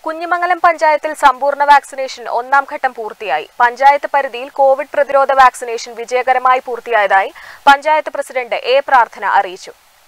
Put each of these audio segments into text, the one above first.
കുഞ്ഞിമംഗലം പഞ്ചായത്തിൽ സമ്പൂർണ്ണ വാക്സിനേഷൻ ഒന്നാം ഘട്ടം പൂർത്തിയായി പഞ്ചായത്ത് പരിധിയിൽ കോവിഡ് പ്രതിരോധ വാക്സിനേഷൻ വിജയകരമായി പൂർത്തിയായതായി പഞ്ചായത്ത് പ്രസിഡന്റ് എ പ്രാർത്ഥന അറിയിച്ചു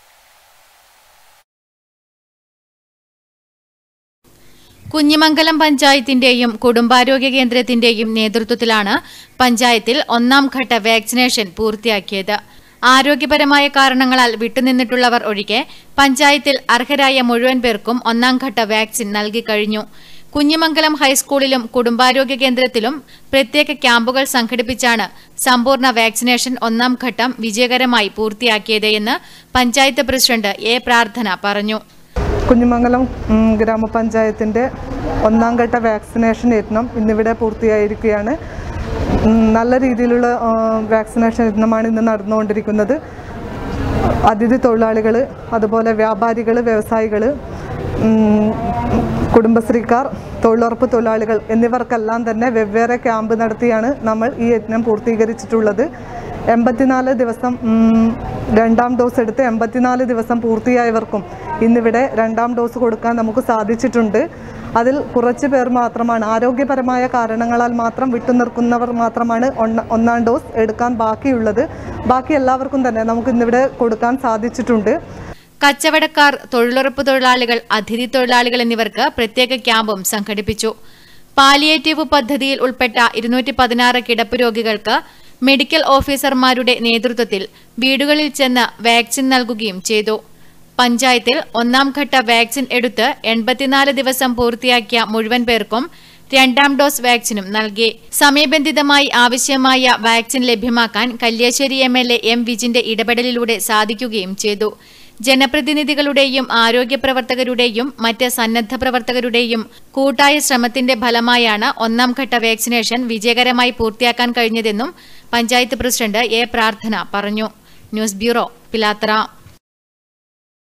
കുഞ്ഞിമംഗലം പഞ്ചായത്തിന്റെയും കുടുംബാരോഗ്യ കേന്ദ്രത്തിന്റെയും നേതൃത്വത്തിലാണ് പഞ്ചായത്തിൽ ഒന്നാം ഘട്ട വാക്സിനേഷൻ പൂർത്തിയാക്കിയത് ആരോഗ്യപരമായ കാരണങ്ങളാൽ വിട്ടുനിന്നിട്ടുള്ളവർ ഒഴികെ പഞ്ചായത്തിൽ അർഹരായ മുഴുവൻ പേർക്കും ഒന്നാം ഘട്ട വാക്സിൻ നൽകിക്കഴിഞ്ഞു കുഞ്ഞിമംഗലം ഹൈസ്കൂളിലും കുടുംബാരോഗ്യ കേന്ദ്രത്തിലും പ്രത്യേക ക്യാമ്പുകൾ സംഘടിപ്പിച്ചാണ് സമ്പൂർണ്ണ വാക്സിനേഷൻ ഒന്നാം ഘട്ടം വിജയകരമായി പൂർത്തിയാക്കിയത് എന്ന് പഞ്ചായത്ത് പ്രസിഡന്റ് എ പ്രാർത്ഥന പറഞ്ഞു കുഞ്ഞിമംഗലം ഉം, ഗ്രാമപഞ്ചായത്തിൻ്റെ ഒന്നാം ഘട്ട വാക്സിനേഷൻ യത്നം ഇന്നിവിടെ പൂർത്തിയായിരിക്കുകയാണ് ഉം, നല്ല രീതിയിലുള്ള ആ, വാക്സിനേഷൻ യത്നമാണ് ഇന്ന് നടന്നുകൊണ്ടിരിക്കുന്നത് അതിഥി തൊഴിലാളികൾ അതുപോലെ വ്യാപാരികൾ വ്യവസായികൾ കുടുംബശ്രീക്കാർ തൊഴിലുറപ്പ് തൊഴിലാളികൾ എന്നിവർക്കെല്ലാം തന്നെ വെവ്വേറെ ക്യാമ്പ് നടത്തിയാണ് നമ്മൾ ഈ യജ്ഞം പൂർത്തീകരിച്ചിട്ടുള്ളത് എൺപത്തിനാല് ദിവസം ഉം, രണ്ടാം ഡോസ് എടുത്ത് എൺപത്തിനാല് ദിവസം പൂർത്തിയായവർക്കും ഇന്നിവിടെ രണ്ടാം ഡോസ് കൊടുക്കാൻ നമുക്ക് സാധിച്ചിട്ടുണ്ട് അതിൽ കുറച്ച് പേർ മാത്രമാണ് ആരോഗ്യപരമായ കാരണങ്ങളാൽ മാത്രം വിട്ടുനിൽക്കുന്നവർ മാത്രമാണ് ഒന്ന- ഒന്നാം ഡോസ് എടുക്കാൻ ബാക്കിയുള്ളത് ബാക്കി എല്ലാവർക്കും തന്നെ നമുക്ക് ഇന്നിവിടെ കൊടുക്കാൻ സാധിച്ചിട്ടുണ്ട് കച്ചവടക്കാർ തൊഴിലുറപ്പ് തൊഴിലാളികൾ അതിഥി തൊഴിലാളികൾ എന്നിവർക്ക് പ്രത്യേക ക്യാമ്പും സംഘടിപ്പിച്ചു പാലിയേറ്റീവ് പദ്ധതിയിൽ ഉൾപ്പെട്ട ഇരുന്നൂറ്റി പതിനാറ് കിടപ്പ് രോഗികൾക്ക് മെഡിക്കൽ ഓഫീസർമാരുടെ നേതൃത്വത്തിൽ വീടുകളിൽ ചെന്ന് വാക്സിൻ നൽകുകയും ചെയ്തു പഞ്ചായത്തിൽ ഒന്നാം ഘട്ട വാക്സിൻ എടുത്ത് എൺപത്തിനാല് ദിവസം പൂർത്തിയാക്കിയ മുഴുവൻ പേർക്കും രണ്ടാം ഡോസ് വാക്സിനും നൽകി സമയബന്ധിതമായി ആവശ്യമായ വാക്സിൻ ലഭ്യമാക്കാൻ Kalliasseri M L A M വിജിന്റെ ഇടപെടലിലൂടെ സാധിക്കുകയും ചെയ്തു ജനപ്രതിനിധികളുടെയും ആരോഗ്യ പ്രവർത്തകരുടെയും മറ്റ് സന്നദ്ധ പ്രവർത്തകരുടെയും കൂട്ടായ ശ്രമത്തിന്റെ ഫലമായാണ് ഒന്നാം ഘട്ട വാക്സിനേഷൻ വിജയകരമായി പൂർത്തിയാക്കാൻ കഴിഞ്ഞതെന്നും പഞ്ചായത്ത് പ്രസിഡന്റ് എ പ്രാർത്ഥന പറഞ്ഞു ന്യൂസ് ബ്യൂറോ പിലാത്തറ